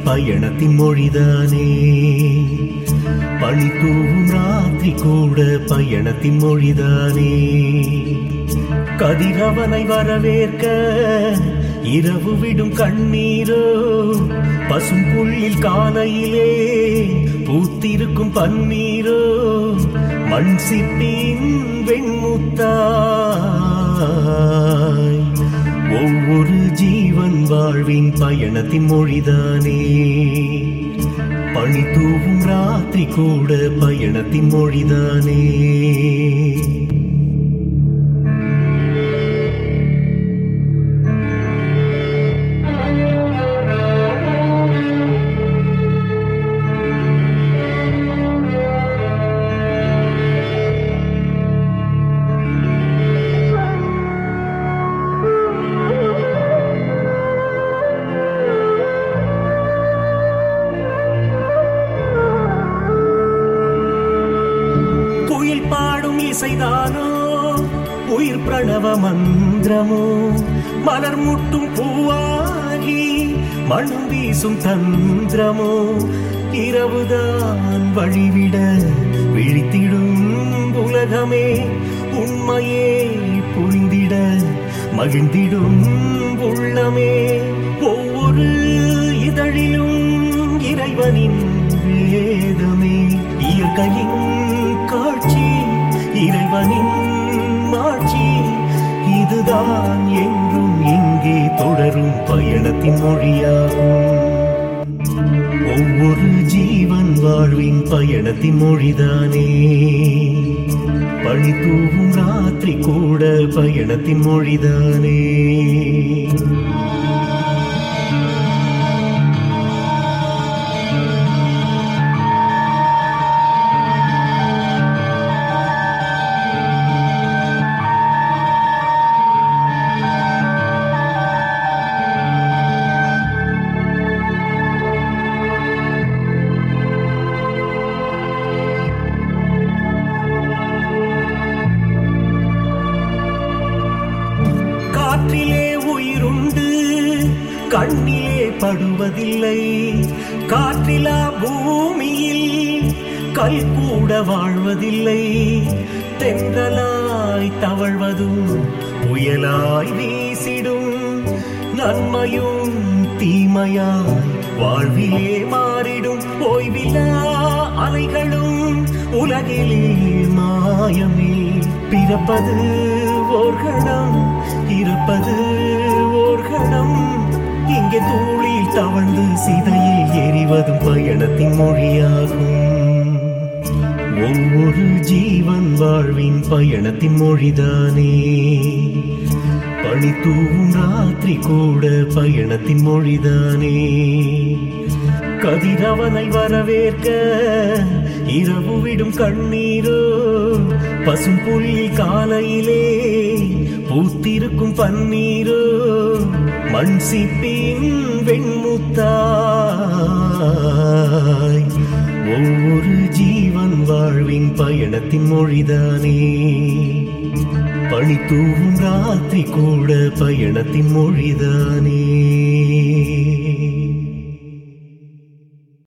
பயணத்தின் மொழிதானே பனி தூவும் ராத்திரி கூட பயணத்தின் மொழிதானே கதிரவனை வரவேற்க இரவு விடும் கண்ணீரோ பசும் புள்ளில் காலையிலே பூத்திருக்கும் பன்னீரோ மண் சிப்பின் வெண்முத்தாய் ஒவ்வொரு ஜீவன் வாழ்வின் பயணத்தின் மொழிதானே பனி தூவும் ராத்திரி கூட பயணத்தின் மொழிதானே குயில் பாடும் இசைதானோ உயிர் பிரணவ மந்திரமோ மலர் முட்டும் பூவாகி மண்ணும் வீசும் தந்திரமோ இரவுதான் வழிவிட விழித்திடும் உலகமே உண்மையே புரிந்திட மகிழ்ந்திடும் உள்ளமே ஒவ்வொரு இதழிலும் இறைவனின் வேதமே இயற்கையின் காட்சி இறைவனின் மாட்சி இதுதான் என்றும் இங்கே தொடரும் பயணத்தின் மொழியாகும் ஒவ்வொரு ஜீவன் வாழ்வின் பயணத்தின் மொழிதானே பனி தூவும் ராத்திரி கூட பயணத்தின் மொழிதானே காற்றிலே உயிருண்டு கண்ணிலே படுவதில்லை காற்றிலா பூமியில் கல் கூட வாழ்வதில்லை தென்றலாய் தவழ்வதும் புயலாய் வீசிடும் நன்மையும் தீமையாய் வாழ்விலே மாறிடும் ஓய்வில்லா அலைகளும் உலகிலே மாயமே பிறப்பது ஓர் கணம் இருப்பது ஓர் கணம் இங்கே தூளில் தவழ்ந்து சிதையில் எரிவதும் பயணத்தின் மொழியாகும் ஒவ்வொரு ஜீவன் வாழ்வின் பயணத்தின் மொழிதானே பனி தூவும் ராத்திரி கூட பயணத்தின் மொழிதானே கதிரவனை வரவேற்க இரவு விடும் கண்ணீரோ பசும் புள்ளில் காலையிலே பூத்திருக்கும் பன்னீரோ மண் சிப்பின் வெண்முத்தாய் ஒவ்வொரு ஜீவன் வாழ்வின் பயணத்தின் மொழிதானே பனி தூவும் ராத்திரி கூட பயணத்தின் மொழிதானே